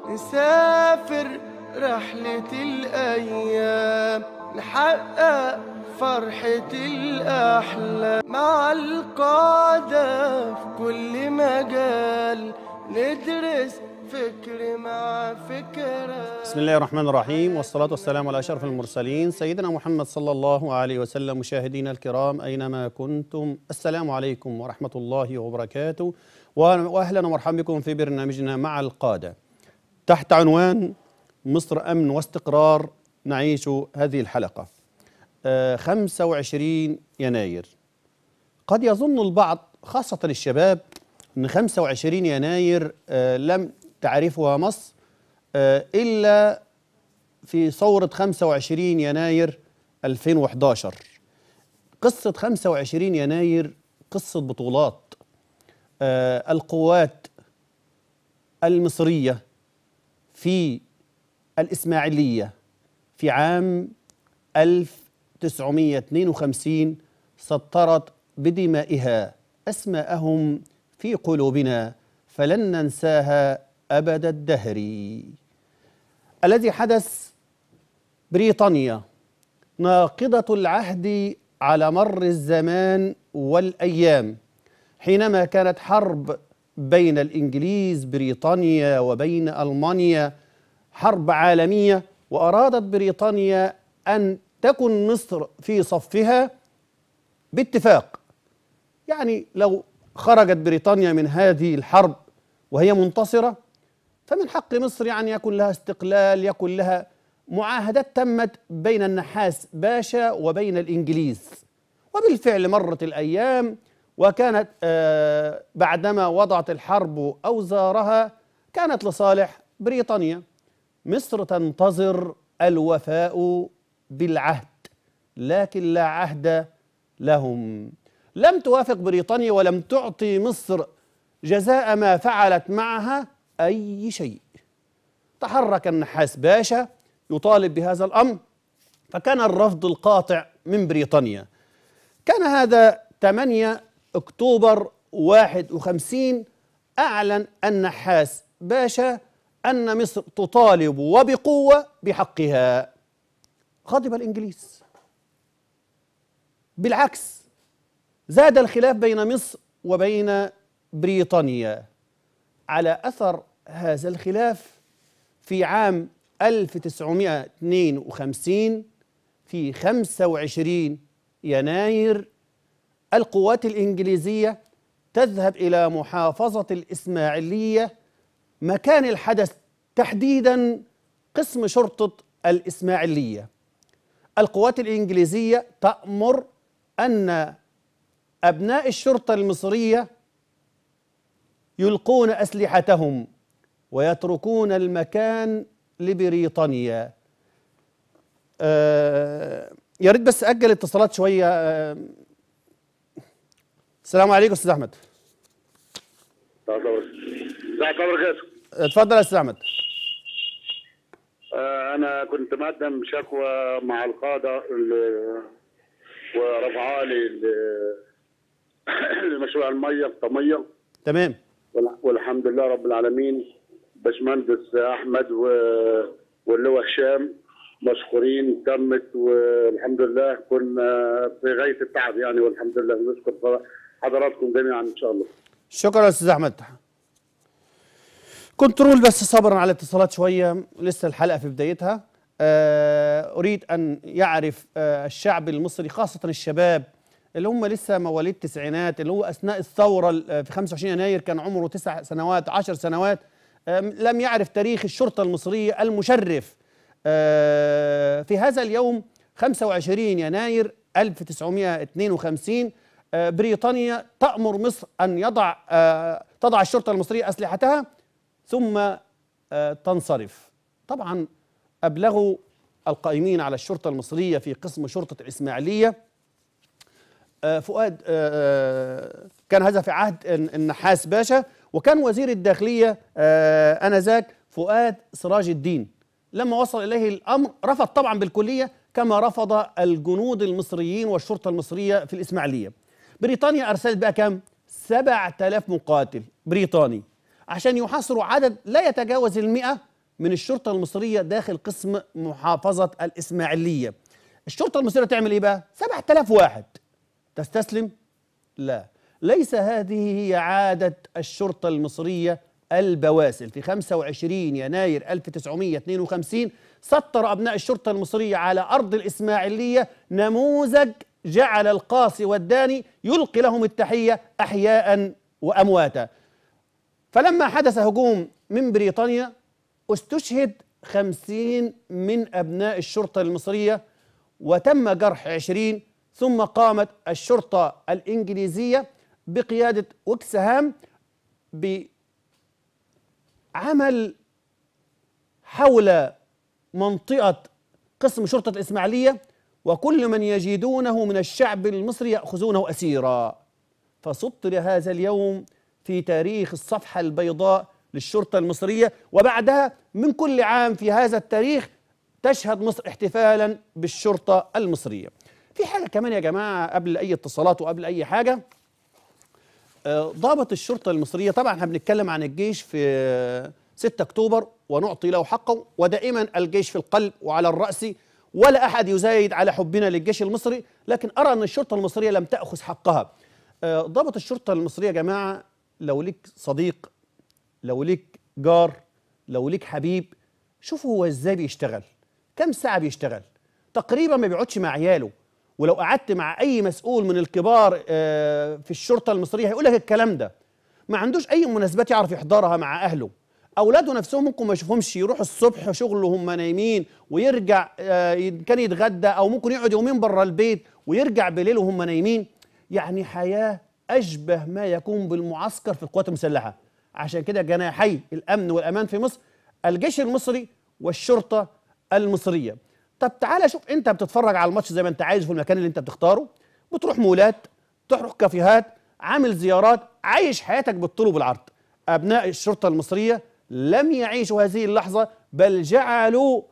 نسافر رحلة الأيام نحقق فرحة الأحلام مع القادة في كل مجال ندرس فكر مع فكرة بسم الله الرحمن الرحيم والصلاة والسلام على أشرف المرسلين سيدنا محمد صلى الله عليه وسلم مشاهدينا الكرام أينما كنتم السلام عليكم ورحمة الله وبركاته وأهلا ومرحبا بكم في برنامجنا مع القادة تحت عنوان مصر أمن واستقرار نعيش هذه الحلقة آه، 25 يناير قد يظن البعض خاصة الشباب أن 25 يناير آه، لم تعرفها مصر آه، إلا في ثورة 25 يناير 2011 قصة 25 يناير قصة بطولات آه، القوات المصرية في الإسماعيلية في عام 1952 سطرت بدمائها أسماءهم في قلوبنا فلن ننساها أبد الدهر الذي حدث بريطانيا ناقضة العهد على مر الزمان والأيام حينما كانت حرب بين الإنجليز بريطانيا وبين ألمانيا حرب عالمية وأرادت بريطانيا أن تكن مصر في صفها باتفاق يعني لو خرجت بريطانيا من هذه الحرب وهي منتصرة فمن حق مصر يعني يكون لها استقلال يكون لها معاهدات تمت بين النحاس باشا وبين الإنجليز وبالفعل مرت الأيام وكانت آه، بعدما وضعت الحرب أوزارها كانت لصالح بريطانيا مصر تنتظر الوفاء بالعهد لكن لا عهد لهم لم توافق بريطانيا ولم تعطي مصر جزاء ما فعلت معها أي شيء تحرك النحاس باشا يطالب بهذا الأمر فكان الرفض القاطع من بريطانيا كان هذا 8 أكتوبر 51 أعلن النحاس باشا أن مصر تطالب وبقوة بحقها غضب الإنجليز بالعكس زاد الخلاف بين مصر وبين بريطانيا على أثر هذا الخلاف في عام 1952 في 25 يناير القوات الإنجليزية تذهب إلى محافظة الإسماعيلية مكان الحدث تحديدا قسم شرطة الإسماعيلية القوات الإنجليزية تأمر أن أبناء الشرطة المصرية يلقون أسلحتهم ويتركون المكان لبريطانيا آه يا ريت بس أجل اتصالات شوية آه السلام عليكم أستاذ أحمد ازيك يا بركاته اتفضل يا أستاذ أحمد آه، انا كنت مقدم شكوى مع القاده ال- ورفعها لي ال- لمشروع الميه في طميه تمام والح- والحمد لله رب العالمين باشمهندس احمد و- واللواء هشام مشكورين تمت والحمد لله كنا في غايه التعب يعني والحمد لله نشكر حضراتكم جميعا ان شاء الله شكرا يا استاذ احمد كنترول بس صبرا على الاتصالات شويه لسه الحلقه في بدايتها آه، اريد ان يعرف آه، الشعب المصري خاصه الشباب اللي هم لسه مواليد التسعينات اللي هو اثناء الثوره ال- في 25 يناير كان عمره تسع سنوات عشر سنوات آه، لم يعرف تاريخ الشرطه المصريه المشرف آه، في هذا اليوم 25 يناير 1952 آه، بريطانيا تأمر مصر أن يضع آه، تضع الشرطة المصرية أسلحتها ثم آه، تنصرف طبعا أبلغوا القائمين على الشرطة المصرية في قسم شرطة الإسماعيلية آه، فؤاد آه، كان هذا في عهد الن- النحاس باشا وكان وزير الداخلية آه، آنذاك فؤاد سراج الدين لما وصل إليه الأمر رفض طبعا بالكلية كما رفض الجنود المصريين والشرطة المصرية في الإسماعيلية بريطانيا أرسلت بقى كم؟ 7000 مقاتل بريطاني عشان يحاصروا عدد لا يتجاوز المئة من الشرطة المصرية داخل قسم محافظة الإسماعيلية الشرطة المصرية تعمل إيه بقى؟ 7000 واحد تستسلم؟ لا ليس هذه هي عادة الشرطة المصرية البواسل في 25 يناير 1952 سطر أبناء الشرطة المصرية على أرض الإسماعيلية نموذج جعل القاصي والداني يلقي لهم التحية أحياء وأمواتا فلما حدث هجوم من بريطانيا استشهد خمسين من أبناء الشرطة المصرية وتم جرح عشرين ثم قامت الشرطة الإنجليزية بقيادة وكسهام بعمل حول منطقة قسم شرطة الإسماعيلية وكل من يجدونه من الشعب المصري يأخذونه أسيرا فسطر هذا اليوم في تاريخ الصفحة البيضاء للشرطة المصرية وبعدها من كل عام في هذا التاريخ تشهد مصر احتفالا بالشرطة المصرية في حاجة كمان يا جماعة قبل أي اتصالات وقبل أي حاجة آه، ضابط الشرطة المصرية طبعا احنا بنتكلم عن الجيش في 6 أكتوبر ونعطي له حقه ودائما الجيش في القلب وعلى الرأس ولا أحد يزايد على حبنا للجيش المصري لكن أرى أن الشرطة المصرية لم تأخذ حقها آه، ضابط الشرطة المصرية يا جماعة لو ليك صديق لو ليك جار لو ليك حبيب شوفوا هو ازاي بيشتغل كم ساعة بيشتغل تقريبا ما بيقعدش مع عياله ولو قعدت مع اي مسؤول من الكبار آه، في الشرطة المصرية هيقول لك الكلام ده ما عندوش اي مناسبات يعرف يحضرها مع اهله اولاده نفسهم ممكن ما يشوفهمش يروحوا الصبح شغله هم نايمين ويرجع آه، ي- كان يتغدى او ممكن يقعد يومين بره البيت ويرجع بالليل وهم نايمين يعني حياه اشبه ما يكون بالمعسكر في القوات المسلحه عشان كده جناحي الامن والامان في مصر الجيش المصري والشرطه المصريه طب تعالى شوف انت بتتفرج على الماتش زي ما انت عايز في المكان اللي انت بتختاره بتروح مولات تروح كافيهات عامل زيارات عايش حياتك بالطول وبالعرض ابناء الشرطه المصريه لم يعيشوا هذه اللحظه بل جعلوا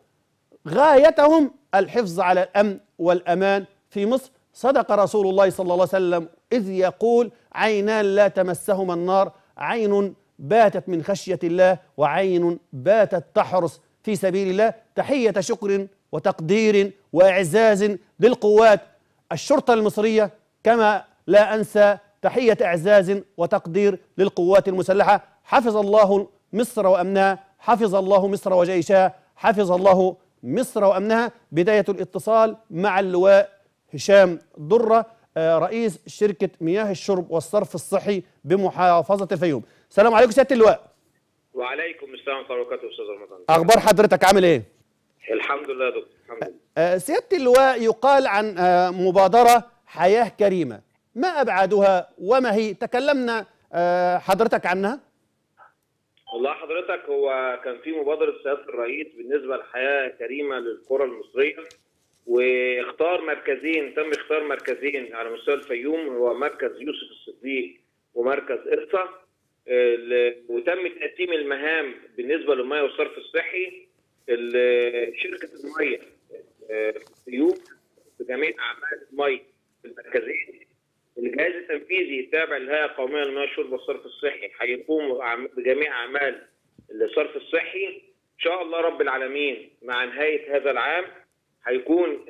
غايتهم الحفظ على الامن والامان في مصر صدق رسول الله صلى الله عليه وسلم اذ يقول عينان لا تمسهما النار عين باتت من خشيه الله وعين باتت تحرس في سبيل الله تحيه شكر وتقدير واعزاز للقوات الشرطه المصريه كما لا انسى تحيه اعزاز وتقدير للقوات المسلحه حفظ الله مصر وامنها حفظ الله مصر وجيشها حفظ الله مصر وامنها بدايه الاتصال مع اللواء هشام دره آه، رئيس شركه مياه الشرب والصرف الصحي بمحافظه الفيوم السلام عليكم سياده اللواء وعليكم السلام ورحمه الله وبركاته استاذ رمضان اخبار حضرتك عامل ايه الحمد لله يا دكتور الحمد لله آه، سياده اللواء يقال عن آه، مبادره حياه كريمه ما ابعادها وما هي تكلمنا آه، حضرتك عنها والله حضرتك هو كان في مبادره سياده الرئيس بالنسبه لحياه كريمه للقرى المصريه واختار مركزين تم اختار مركزين على مستوى الفيوم هو مركز يوسف الصديق ومركز إرصا ال- وتم تقسيم المهام بالنسبه للميه والصرف الصحي ال- شركه الميه آه، في الفيوم بجميع اعمال الميه في المركزين الجهاز التنفيذي التابع للهيئه القوميه للمياه والشرب والصرف الصحي هيقوم بأعم- بجميع اعمال الصرف الصحي ان شاء الله رب العالمين مع نهايه هذا العام هيكون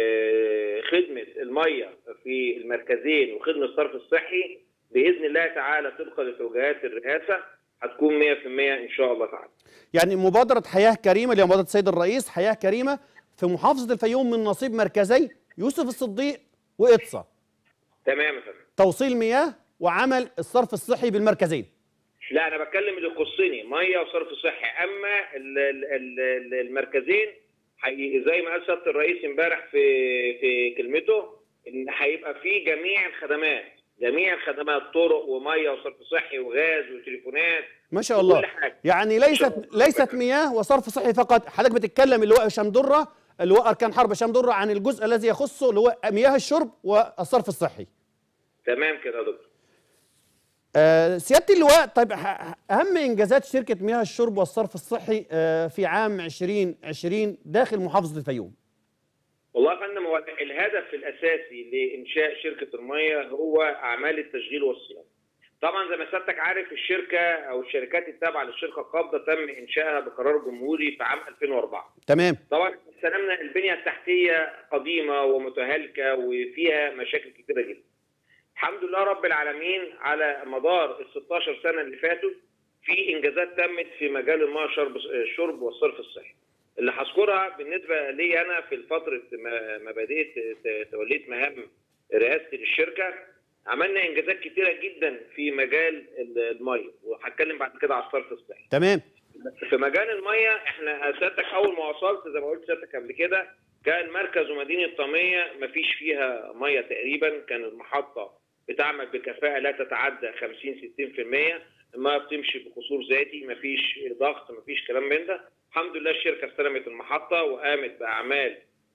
آه، خدمه الميه في المركزين وخدمه الصرف الصحي باذن الله تعالى طبقا لتوجيهات الرئاسه هتكون 100% ان شاء الله تعالى. يعني مبادره حياه كريمه اللي هي مبادره السيد الرئيس حياه كريمه في محافظه الفيوم من نصيب مركزي يوسف الصديق واطسا تمام يا فندم. توصيل مياه وعمل الصرف الصحي بالمركزين لا انا بتكلم اللي يخصني ميه وصرف صحي اما ال- ال- ال- ال- المركزين حي- زي ما قال سياده الرئيس امبارح في في كلمته ان هيبقى في جميع الخدمات جميع الخدمات طرق وميه وصرف صحي وغاز وتليفونات ما شاء الله وكل حاجة. يعني إن شاء ليست الله. ليست مياه وصرف صحي فقط حضرتك بتتكلم اللواء هشام دره اللواء اركان حرب هشام دره عن الجزء الذي يخصه اللي هو مياه الشرب والصرف الصحي تمام كده يا دكتور آه، سياده اللواء طيب ه- اهم انجازات شركه مياه الشرب والصرف الصحي آه، في عام 2020 داخل محافظه الفيوم والله يا فندم هو الهدف الاساسي لانشاء شركه الميه هو اعمال التشغيل والصيانه. طبعا زي ما سيادتك عارف الشركه او الشركات التابعه للشركه القابضه تم انشائها بقرار جمهوري في عام 2004 تمام طبعا استلمنا البنيه التحتيه قديمه ومتهالكه وفيها مشاكل كتيره جدا. الحمد لله رب العالمين على مدار ال 16 سنه اللي فاتوا في انجازات تمت في مجال الماء شرب الشرب والصرف الصحي. اللي هذكرها بالنسبه لي انا في فتره ما ما بديت ت- توليت مهام رئاستي للشركه عملنا انجازات كتيره جدا في مجال الميه وهتكلم بعد كده على الصرف الصحي. تمام في مجال الميه احنا سيادتك اول ما وصلت زي ما قلت سيادتك قبل كده كان مركز ومدينه طميه ما فيش فيها ميه تقريبا كان المحطه بتعمل بكفاءه لا تتعدى 50 60% الميه بتمشي بقصور ذاتي ما فيش ضغط ما فيش كلام من ده الحمد لله الشركه استلمت المحطه وقامت باعمال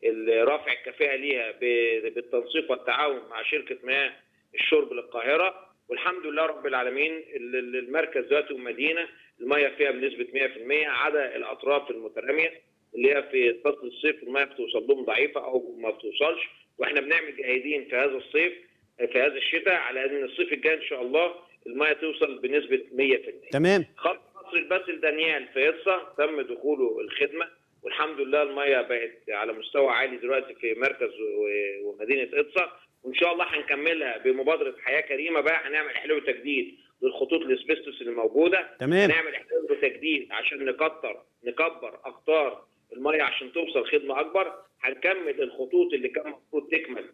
رفع الكفاءه ليها ب- بالتنسيق والتعاون مع شركه مياه الشرب للقاهره والحمد لله رب العالمين ال- ال- المركز ذاته ومدينه الميه فيها بنسبه 100% عدا الاطراف المتراميه اللي هي في فصل الصيف الميه بتوصل لهم ضعيفه او ما بتوصلش واحنا بنعمل جاهدين في هذا الصيف في هذا الشتاء على ان الصيف الجاي ان شاء الله الميه توصل بنسبه 100% تمام خط قصر الباسل دانيال في إرصا تم دخوله الخدمه والحمد لله الميه بقت على مستوى عالي دلوقتي في مركز و- ومدينه إرصا وان شاء الله هنكملها بمبادره حياه كريمه بقى هنعمل حلو تجديد للخطوط الاسبستوس اللي موجوده تمام هنعمل حلو تجديد عشان نكتر نكبر اقطار الميه عشان توصل خدمه اكبر هنكمل الخطوط اللي كان المفروض تكمل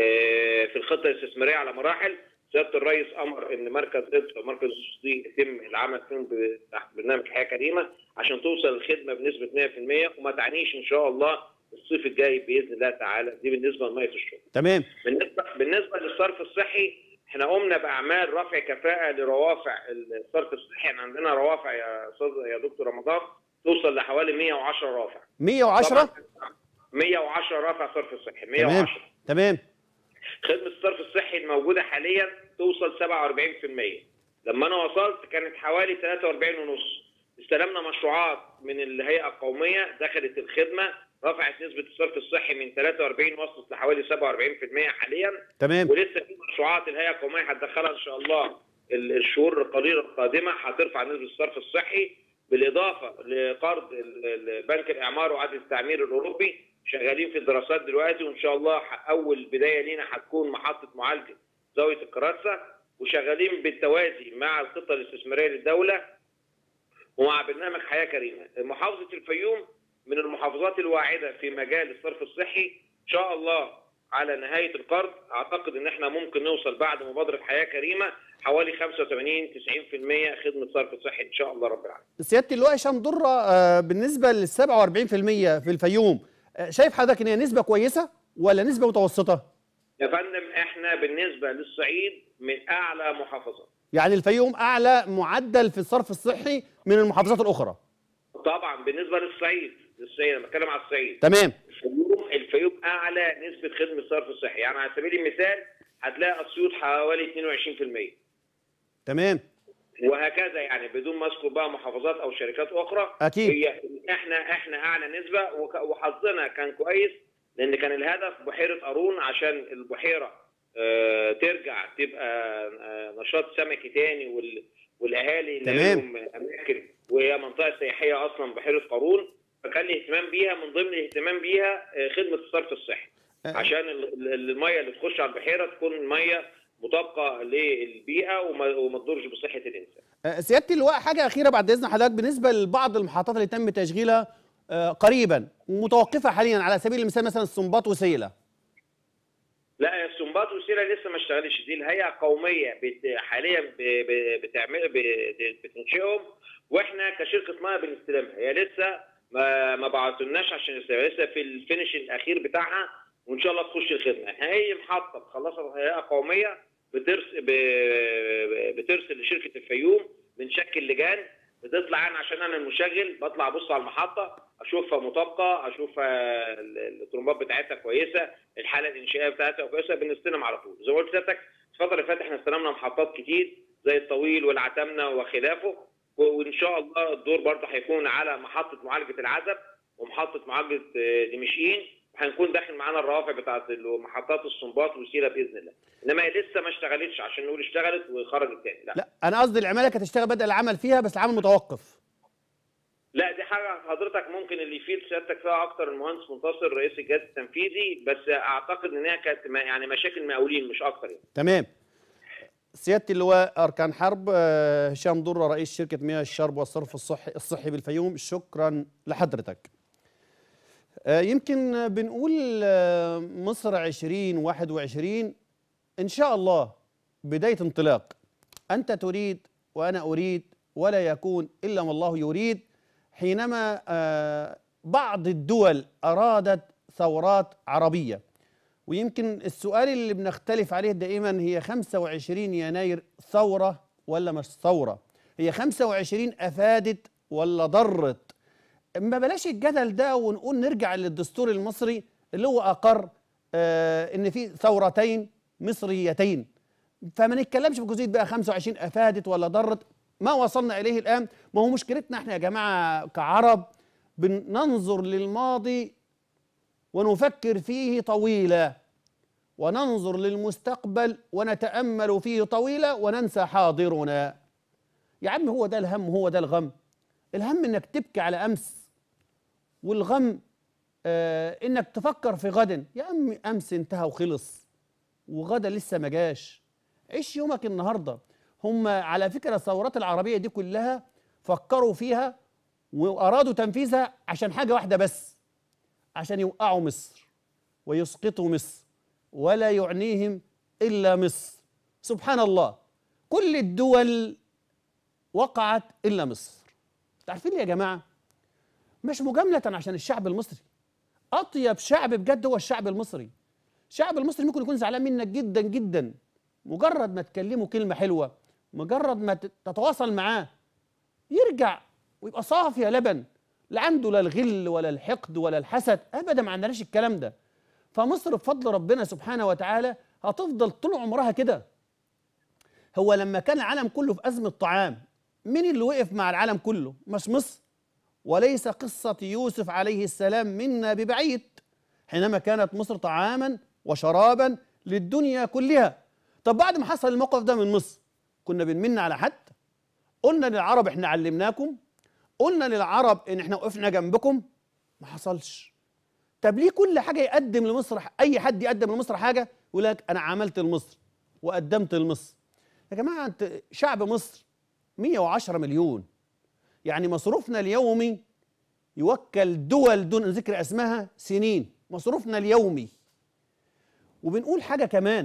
آه، في الخطه الاستثماريه على مراحل سياده الرئيس امر ان مركز إدفع ومركز دي يتم العمل فيهم ب- تحت برنامج حياه كريمه عشان توصل الخدمه بنسبه 100% وما تعنيش ان شاء الله الصيف الجاي باذن الله تعالى دي بالنسبه لميه الشرب. تمام بالنسبه بالنسبه للصرف الصحي احنا قمنا باعمال رفع كفاءه لروافع الصرف الصحي احنا عندنا روافع يا استاذ يا دكتور رمضان توصل لحوالي 110 رافع 110 طبعاً 110 رافع صرف صحي 110 تمام تمام خدمه الصرف الصحي الموجوده حاليا توصل 47% لما انا وصلت كانت حوالي 43 ونص استلمنا مشروعات من الهيئه القوميه دخلت الخدمه رفعت نسبه الصرف الصحي من 43 وصلت لحوالي 47% حاليا تمام ولسه في مشروعات الهيئه القوميه هتدخلها ان شاء الله ال- الشهور القليله القادمه هترفع نسبه الصرف الصحي بالاضافه لقرض ال- ال- بنك الاعمار وعدد التعمير الاوروبي شغالين في الدراسات دلوقتي وان شاء الله ح- اول بدايه لينا هتكون محطه معالجه زاويه الكراسه وشغالين بالتوازي مع الخطه الاستثماريه للدوله ومع برنامج حياه كريمه. محافظه الفيوم من المحافظات الواعده في مجال الصرف الصحي ان شاء الله على نهايه القرض اعتقد ان احنا ممكن نوصل بعد مبادره حياه كريمه حوالي 85 90% خدمه صرف صحي ان شاء الله رب العالمين. سياده اللواء هشام دره آه، بالنسبه لل 47% في الفيوم آه، شايف حضرتك ان هي نسبه كويسه ولا نسبه متوسطه؟ يا فندم احنا بالنسبه للصعيد من اعلى محافظات. يعني الفيوم اعلى معدل في الصرف الصحي من المحافظات الاخرى طبعا بالنسبه للصعيد للصعيد انا بتكلم على الصعيد. تمام الفيوم الفيوم اعلى نسبه خدمه صرف صحي يعني على سبيل المثال هتلاقي اسيوط حوالي 22% تمام وهكذا يعني بدون ما اذكر بقى محافظات او شركات اخرى أكيد. هي احنا احنا اعلى نسبه وك- وحظنا كان كويس لان كان الهدف بحيره قارون عشان البحيره آه، ترجع تبقى آه، نشاط سمكي تاني وال- والاهالي اللي تمام. لهم اماكن وهي منطقه سياحيه اصلا بحيره قارون فكان الاهتمام بيها من ضمن الاهتمام بيها آه، خدمه الصرف الصحي آه. عشان ال- ال- الميه اللي تخش على البحيره تكون ميه مطابقه للبيئه وما وما تضرش بصحه الانسان. آه، سياده اللواء حاجه اخيره بعد اذن حضرتك بالنسبه لبعض المحطات اللي تم تشغيلها آه، قريبا متوقفه حاليا على سبيل المثال مثلا السنباط وسيله لا السنباط والسيله لسه ما اشتغلتش دي الهيئه القوميه بت... حاليا ب... ب... بتعمل ب... بتنشئهم واحنا كشركه ميه بنستلمها هي لسه ما ما بعتولناش عشان نستلمها لسه في الفينش الاخير بتاعها وان شاء الله تخش الخدمه احنا اي محطه بتخلصها الهيئه القوميه بترس... ب... بترسل لشركه الفيوم بنشكل لجان بتطلع انا عشان انا المشغل بطلع ابص على المحطه اشوفها مطابقه اشوفها ال- الطرمبات بتاعتها كويسه الحاله الانشائيه بتاعتها كويسه بنستلم على طول زي ما قلت لسيادتك الفتره اللي فاتت احنا استلمنا محطات كتير زي الطويل والعتمنه وخلافه و- وان شاء الله الدور برضه هيكون على محطه معالجه العزب ومحطه معالجه آه، دمشقين وهنكون داخل معانا الروافع بتاعت محطات الصنباط وسيله باذن الله انما هي لسه ما اشتغلتش عشان نقول اشتغلت وخرجت تاني لا لا انا قصدي العماله كانت تشتغل بدأ العمل فيها بس العمل متوقف لا دي حاجه حضرتك ممكن اللي يفيد سيادتك فيها اكتر المهندس منتصر رئيس الجهاز التنفيذي بس اعتقد ان هي كانت ما- يعني مشاكل مقاولين مش اكتر يعني تمام سياده اللواء اركان حرب آه، هشام ضره رئيس شركه مياه الشرب والصرف الصحي الصحي بالفيوم شكرا لحضرتك آه، يمكن آه، بنقول آه، مصر 2021 ان شاء الله بدايه انطلاق انت تريد وانا اريد ولا يكون الا ما الله يريد حينما آه، بعض الدول ارادت ثورات عربيه ويمكن السؤال اللي بنختلف عليه دائما هي 25 يناير ثورة ولا مش ثورة هي 25 أفادت ولا ضرت ما بلاش الجدل ده ونقول نرجع للدستور المصري اللي هو أقر آه إن في ثورتين مصريتين فما نتكلمش في جزئية بقى 25 أفادت ولا ضرت ما وصلنا إليه الآن ما هو مشكلتنا احنا يا جماعة كعرب بننظر للماضي ونفكر فيه طويلا وننظر للمستقبل ونتامل فيه طويلا وننسى حاضرنا يا عم هو ده الهم هو ده الغم الهم انك تبكي على امس والغم آه انك تفكر في غد يا عم امس انتهى وخلص وغدا لسه ما جاش عيش يومك النهارده هم على فكره الثورات العربيه دي كلها فكروا فيها وارادوا تنفيذها عشان حاجه واحده بس عشان يوقعوا مصر ويسقطوا مصر ولا يعنيهم الا مصر سبحان الله كل الدول وقعت الا مصر عارفين ليه يا جماعه مش مجامله عشان الشعب المصري اطيب شعب بجد هو الشعب المصري الشعب المصري ممكن يكون زعلان منك جدا جدا مجرد ما تكلمه كلمه حلوه مجرد ما تت- تتواصل معاه يرجع ويبقى صافي يا لبن لا عنده لا الغل ولا الحقد ولا الحسد ابدا ما عندناش الكلام ده فمصر بفضل ربنا سبحانه وتعالى هتفضل طول عمرها كده هو لما كان العالم كله في أزمة طعام مين اللي وقف مع العالم كله مش مصر وليس قصة يوسف عليه السلام منا ببعيد حينما كانت مصر طعاما وشرابا للدنيا كلها طب بعد ما حصل الموقف ده من مصر كنا بنمن على حد قلنا للعرب احنا علمناكم قلنا للعرب ان احنا وقفنا جنبكم ما حصلش طب ليه كل حاجه يقدم لمصر اي حد يقدم لمصر حاجه يقول لك انا عملت لمصر وقدمت لمصر يا جماعه انت شعب مصر 110 مليون يعني مصروفنا اليومي يوكل دول دون ذكر اسمها سنين مصروفنا اليومي وبنقول حاجه كمان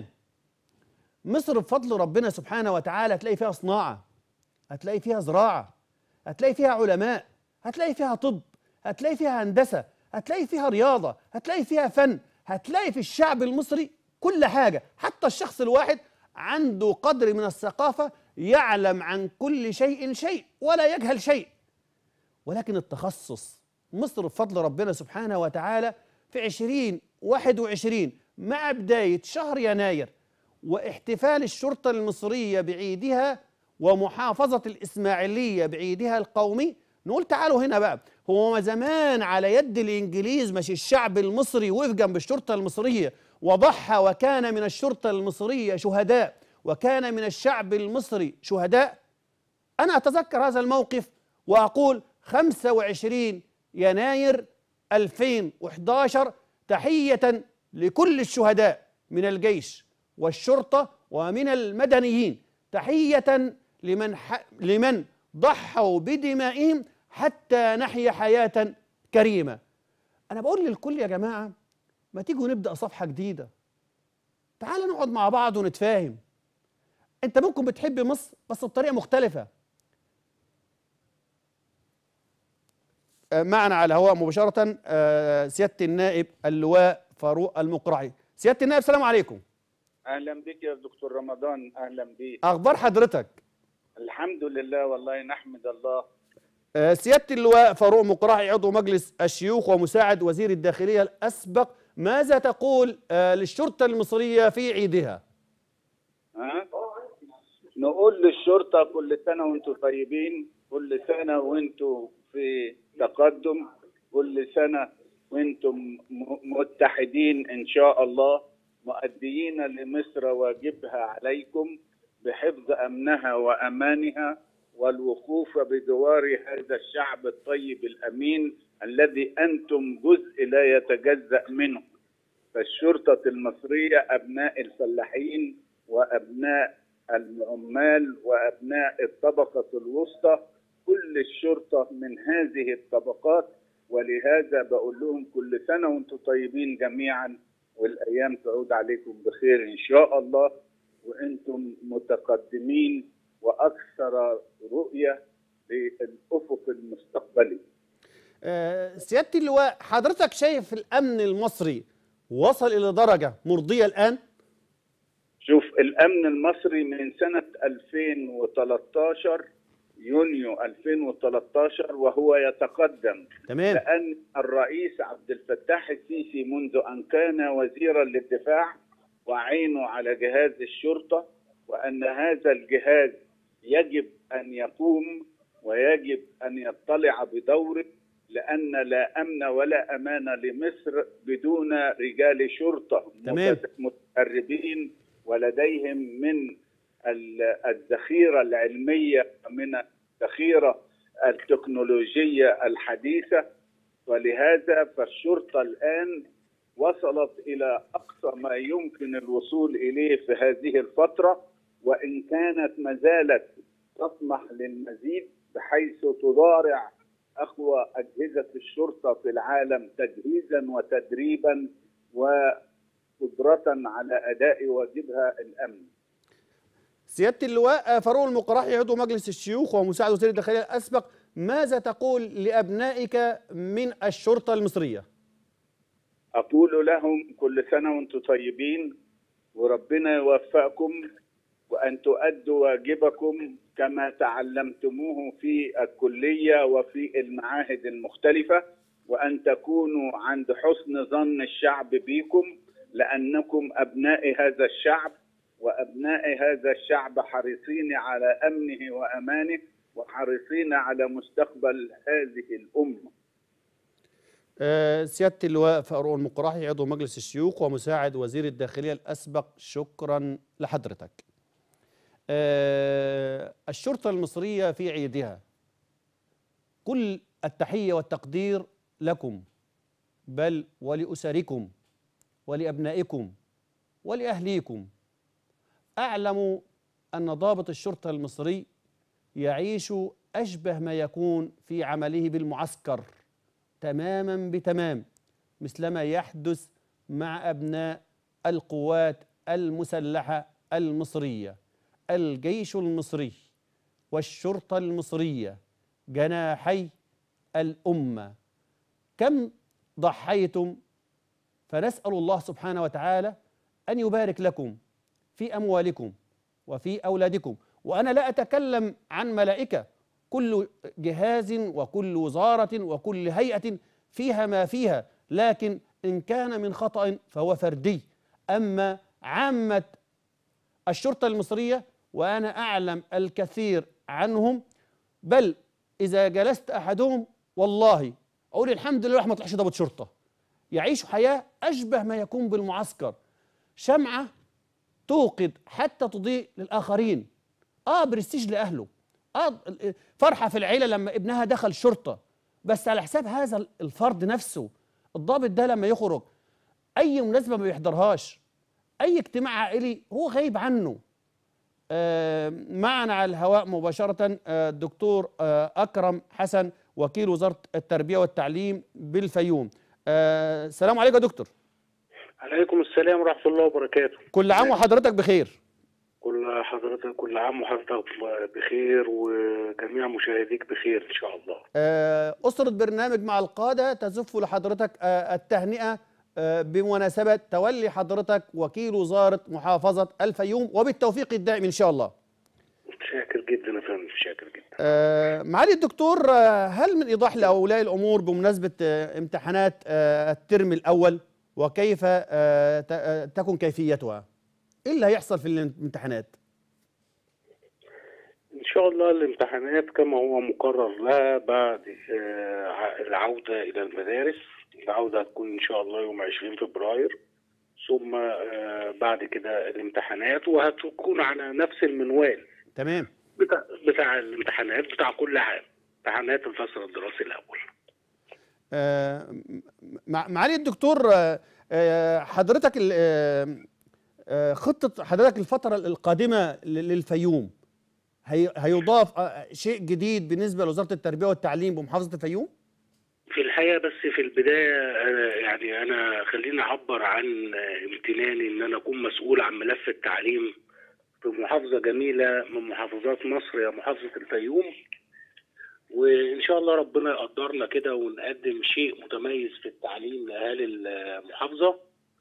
مصر بفضل ربنا سبحانه وتعالى هتلاقي فيها صناعه هتلاقي فيها زراعه هتلاقي فيها علماء هتلاقي فيها طب هتلاقي فيها هندسه هتلاقي فيها رياضه هتلاقي فيها فن هتلاقي في الشعب المصري كل حاجه حتى الشخص الواحد عنده قدر من الثقافه يعلم عن كل شيء شيء ولا يجهل شيء ولكن التخصص مصر بفضل ربنا سبحانه وتعالى في عشرين واحد وعشرين مع بداية شهر يناير واحتفال الشرطة المصرية بعيدها ومحافظة الإسماعيلية بعيدها القومي نقول تعالوا هنا بقى هو ما زمان على يد الإنجليز مش الشعب المصري وقف جنب الشرطة المصرية وضحى وكان من الشرطة المصرية شهداء وكان من الشعب المصري شهداء أنا أتذكر هذا الموقف وأقول 25 يناير 2011 تحية لكل الشهداء من الجيش والشرطة ومن المدنيين تحية لمن ح... لمن ضحوا بدمائهم حتى نحيا حياة كريمة أنا بقول للكل يا جماعة ما تيجوا نبدأ صفحة جديدة تعال نقعد مع بعض ونتفاهم أنت ممكن بتحب مصر بس بطريقة مختلفة معنا على الهواء مباشرة آه، سيادة النائب اللواء فاروق المقرعي سيادة النائب السلام عليكم اهلا بك يا دكتور رمضان اهلا بك أخبار حضرتك الحمد لله والله نحمد الله آه، سيادة اللواء فاروق مقرعي عضو مجلس الشيوخ ومساعد وزير الداخلية الأسبق ماذا تقول آه، للشرطة المصرية في عيدها ها نقول للشرطه كل سنه وانتم طيبين كل سنه وانتم في تقدم كل سنه وانتم م- متحدين ان شاء الله مؤديين لمصر واجبها عليكم بحفظ امنها وامانها والوقوف بجوار هذا الشعب الطيب الامين الذي انتم جزء لا يتجزا منه فالشرطه المصريه ابناء الفلاحين وابناء العمال وابناء الطبقه الوسطى كل الشرطه من هذه الطبقات ولهذا بقول لهم كل سنه وانتم طيبين جميعا والايام تعود عليكم بخير ان شاء الله وانتم متقدمين واكثر رؤيه للافق المستقبلي. آه، سياده اللواء حضرتك شايف الامن المصري وصل الى درجه مرضيه الان شوف الامن المصري من سنه 2013 يونيو 2013 وهو يتقدم تمام لأن الرئيس عبد الفتاح السيسي منذ أن كان وزيرا للدفاع وعينه على جهاز الشرطة وأن هذا الجهاز يجب أن يقوم ويجب أن يطلع بدوره لأن لا أمن ولا أمان لمصر بدون رجال شرطة تمام. متدربين ولديهم من ال- الذخيرة العلمية من الذخيرة التكنولوجية الحديثة ولهذا فالشرطة الآن وصلت إلى أقصى ما يمكن الوصول إليه في هذه الفترة وإن كانت ما زالت تطمح للمزيد بحيث تضارع أقوى أجهزة الشرطة في العالم تجهيزا وتدريبا وقدرة على أداء واجبها الأمن سياده اللواء فاروق المقراحي عضو مجلس الشيوخ ومساعد وزير الداخليه الاسبق ماذا تقول لابنائك من الشرطه المصريه أقول لهم كل سنة وأنتم طيبين وربنا يوفقكم وأن تؤدوا واجبكم كما تعلمتموه في الكلية وفي المعاهد المختلفة وأن تكونوا عند حسن ظن الشعب بكم لأنكم أبناء هذا الشعب وأبناء هذا الشعب حريصين على أمنه وأمانه وحريصين على مستقبل هذه الأمة آه، سياده اللواء فاروق المقراحي عضو مجلس الشيوخ ومساعد وزير الداخليه الاسبق شكرا لحضرتك آه، الشرطه المصريه في عيدها كل التحيه والتقدير لكم بل ولاسركم ولابنائكم ولاهليكم اعلم ان ضابط الشرطه المصري يعيش اشبه ما يكون في عمله بالمعسكر تماما بتمام مثلما يحدث مع ابناء القوات المسلحه المصريه الجيش المصري والشرطه المصريه جناحي الامه كم ضحيتم فنسال الله سبحانه وتعالى ان يبارك لكم في اموالكم وفي اولادكم وانا لا اتكلم عن ملائكه كل جهاز وكل وزاره وكل هيئه فيها ما فيها لكن ان كان من خطا فهو فردي اما عامه الشرطه المصريه وانا اعلم الكثير عنهم بل اذا جلست احدهم والله اقول الحمد لله ما طلعش ضابط شرطه يعيش حياه اشبه ما يكون بالمعسكر شمعه توقد حتى تضيء للاخرين اه برستيج لاهله اه فرحه في العيله لما ابنها دخل شرطه بس على حساب هذا الفرد نفسه الضابط ده لما يخرج اي مناسبه ما بيحضرهاش اي اجتماع عائلي هو غايب عنه آه معنا على الهواء مباشره آه الدكتور آه اكرم حسن وكيل وزاره التربيه والتعليم بالفيوم آه السلام عليكم يا دكتور عليكم السلام ورحمة الله وبركاته كل عام وحضرتك بخير كل حضرتك كل عام وحضرتك بخير وجميع مشاهديك بخير إن شاء الله آه، أسرة برنامج مع القادة تزف لحضرتك آه، التهنئة آه، بمناسبة تولي حضرتك وكيل وزارة محافظة الفيوم وبالتوفيق الدائم إن شاء الله شاكر جدا يا فندم شاكر جدا آه، معالي الدكتور آه، هل من إيضاح لأولياء الأمور بمناسبة آه، امتحانات آه، الترم الأول وكيف آه، ت- آه، تكن كيفيتها إيه اللي هيحصل في الامتحانات إن شاء الله الامتحانات كما هو مقرر لها بعد آه، ع- العودة إلى المدارس العودة هتكون إن شاء الله يوم 20 فبراير ثم آه، بعد كده الامتحانات وهتكون على نفس المنوال تمام بتاع, بتاع الامتحانات بتاع كل عام امتحانات الفصل الدراسي الأول آه، مع- معالي الدكتور آه، آه، حضرتك ال- آه، آه، خطة حضرتك الفترة القادمة ل- للفيوم هي- هيضاف آه، شيء جديد بالنسبة لوزارة التربية والتعليم بمحافظة الفيوم؟ في الحقيقة بس في البداية أنا يعني أنا خليني أعبر عن امتناني إن أنا أكون مسؤول عن ملف التعليم في محافظة جميلة من محافظات مصر يا محافظة الفيوم وإن شاء الله ربنا يقدرنا كده ونقدم شيء متميز في التعليم لأهالي المحافظة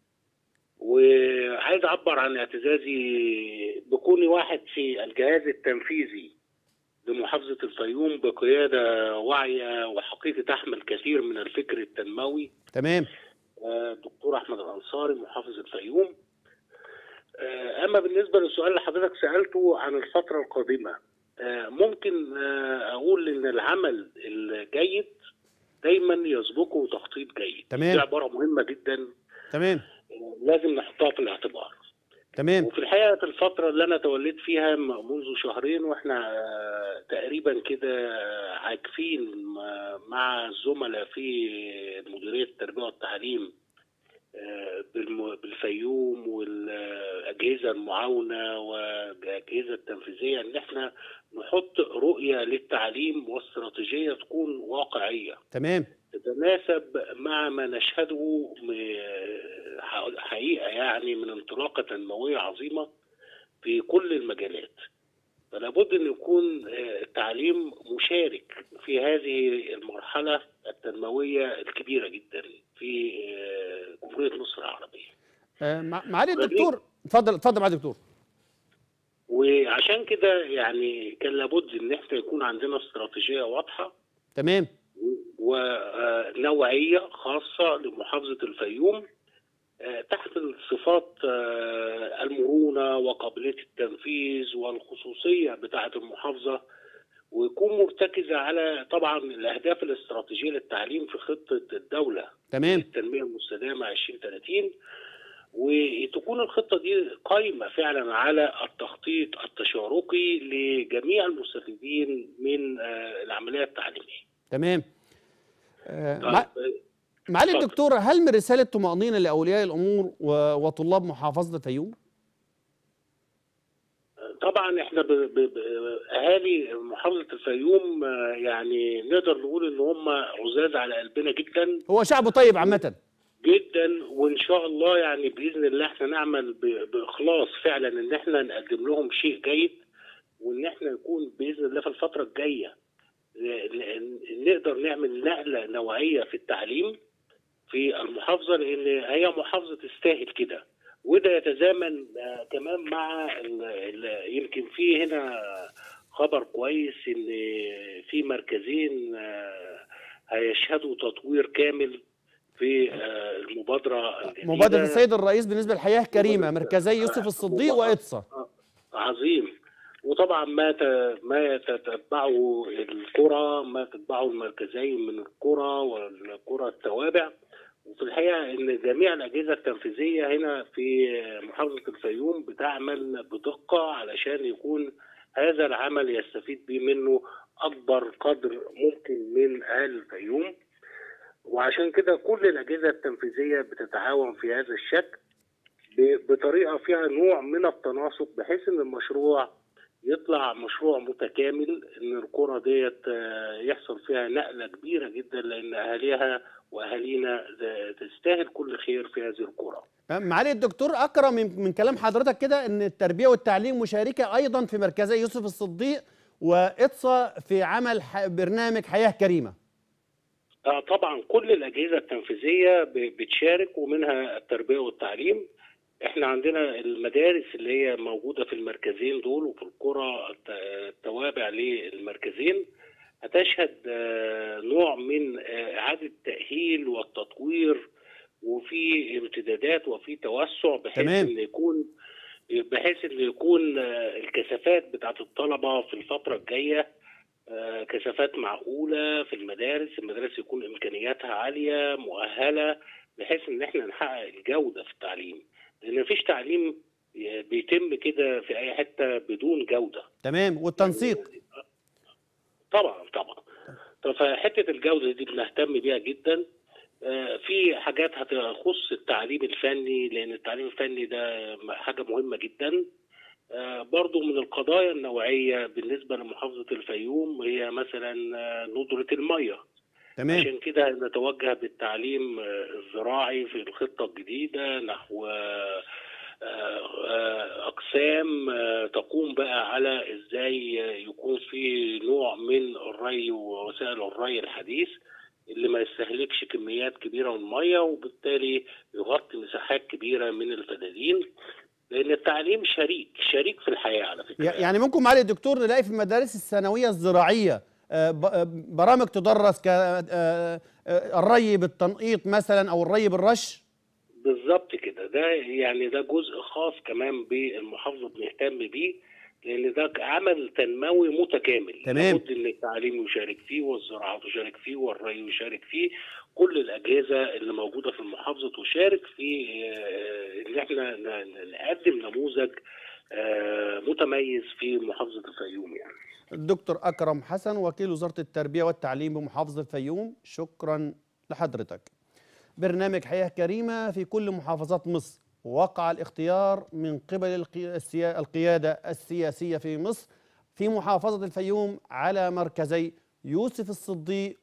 وعايز أعبر عن اعتزازي بكوني واحد في الجهاز التنفيذي لمحافظة الفيوم بقيادة واعية وحقيقة تحمل كثير من الفكر التنموي تمام آه، دكتور أحمد الأنصاري محافظ الفيوم آه، أما بالنسبة للسؤال اللي حضرتك سألته عن الفترة القادمة آه، ممكن آه، أقول إن العمل الجيد دايما يسبقه تخطيط جيد تمام. دي عبارة مهمة جدا تمام آه، لازم نحطها في الاعتبار تمام وفي الحقيقه في الفتره اللي انا توليت فيها م- منذ شهرين واحنا آه، تقريبا كده آه، عاكفين م- مع الزملاء في مديريه التربيه والتعليم آه، بالم- بالفيوم والاجهزه المعاونه والاجهزه التنفيذيه ان احنا نحط رؤيه للتعليم واستراتيجيه تكون واقعيه تمام تتناسب مع ما نشهده م- حقيقة يعني من انطلاقة تنموية عظيمة في كل المجالات فلا بد أن يكون آه، التعليم مشارك في هذه المرحلة التنموية الكبيرة جدا في آه، جمهورية مصر العربية آه، مع- معالي الدكتور اتفضل اتفضل معالي الدكتور وعشان كده يعني كان لابد ان احنا يكون عندنا استراتيجية واضحة تمام ونوعية خاصة لمحافظة الفيوم آه، تحت الصفات آه، المرونة وقابلية التنفيذ والخصوصية بتاعة المحافظة ويكون مرتكزة على طبعا الأهداف الاستراتيجية للتعليم في خطة الدولة تمام التنمية المستدامة 2030 وتكون الخطة دي قايمة فعلا على التخطيط التشاركي لجميع المستفيدين من آه، العملية التعليمية تمام آه، طيب، مع- معالي اتفضل. الدكتور هل من رسالة طمأنينة لأولياء الأمور و- وطلاب محافظة الفيوم؟ طبعا احنا ب... ب... ب... اهالي محافظه الفيوم آه، يعني نقدر نقول ان هم عزاز على قلبنا جدا هو شعب طيب عامة جدا وان شاء الله يعني باذن الله احنا نعمل ب... باخلاص فعلا ان احنا نقدم لهم شيء جيد وان احنا نكون باذن الله في الفتره الجايه ل- ل- نقدر نعمل نقله نوعيه في التعليم في المحافظه لان هي محافظه تستاهل كده وده يتزامن آه، كمان مع ال- ال- يمكن في هنا خبر كويس ان في مركزين آه، هيشهدوا تطوير كامل في آه، المبادره الجديدة. مبادرة السيد الرئيس بالنسبة للحياة كريمة مركزي يوسف الصديق وإطسا عظيم وطبعا ما ت- ما تتبعه القرى ما تتبعه المركزين من القرى والقرى التوابع وفي الحقيقه ان جميع الاجهزه التنفيذيه هنا في محافظه الفيوم بتعمل بدقه علشان يكون هذا العمل يستفيد به منه اكبر قدر ممكن من اهل الفيوم وعشان كده كل الاجهزه التنفيذيه بتتعاون في هذا الشكل ب- بطريقه فيها نوع من التناسق بحيث ان المشروع يطلع مشروع متكامل ان القرى ديت آه، يحصل فيها نقله كبيره جدا لان اهاليها واهالينا ذا- تستاهل كل خير في هذه القرى. معالي الدكتور أكرم من من كلام حضرتك كده أن التربية والتعليم مشاركة أيضا في مركزي يوسف الصديق وإطسا في عمل ح- برنامج حياة كريمة آه، طبعا كل الاجهزه التنفيذيه ب- بتشارك ومنها التربيه والتعليم احنا عندنا المدارس اللي هي موجوده في المركزين دول وفي القرى الت- التوابع للمركزين هتشهد آه، نوع من آه، اعاده التاهيل والتطوير وفي امتدادات وفي توسع بحيث تمام. ان يكون بحيث ان يكون آه، الكثافات بتاعت الطلبه في الفتره الجايه آه، كثافات معقوله في المدارس، المدارس يكون امكانياتها عاليه مؤهله بحيث ان احنا نحقق الجوده في التعليم، لان مفيش تعليم بيتم كده في اي حته بدون جوده. تمام والتنسيق طبعا طبعا طب فحته الجوده دي بنهتم بيها جدا آه، في حاجات هتخص التعليم الفني لان التعليم الفني ده حاجه مهمه جدا آه، برضو من القضايا النوعيه بالنسبه لمحافظه الفيوم هي مثلا آه، ندره الميه تمام عشان كده نتوجه بالتعليم آه، الزراعي في الخطة الجديدة نحو آه، آه، أقسام آه، تقوم بقى على إزاي يكون في نوع من الري ووسائل الري الحديث اللي ما يستهلكش كميات كبيرة من المية وبالتالي يغطي مساحات كبيرة من الفدادين لأن التعليم شريك شريك في الحياة على فكرة يعني ممكن معالي الدكتور نلاقي في المدارس الثانويه الزراعيه آه، ب- آه، برامج تدرس ك آه، آه، الري بالتنقيط مثلا او الري بالرش بالظبط كده ده يعني ده جزء خاص كمان بالمحافظه بنهتم بيه لان ده عمل تنموي متكامل تمام. لابد ان التعليم يشارك فيه والزراعه تشارك فيه والري يشارك فيه كل الاجهزه اللي موجوده في المحافظه تشارك في آه، ان احنا ن- نقدم نموذج آه، متميز في محافظه الفيوم يعني الدكتور اكرم حسن وكيل وزاره التربيه والتعليم بمحافظه الفيوم شكرا لحضرتك برنامج حياه كريمه في كل محافظات مصر وقع الاختيار من قبل القي- السيا- القياده السياسيه في مصر في محافظه الفيوم على مركزي يوسف الصديق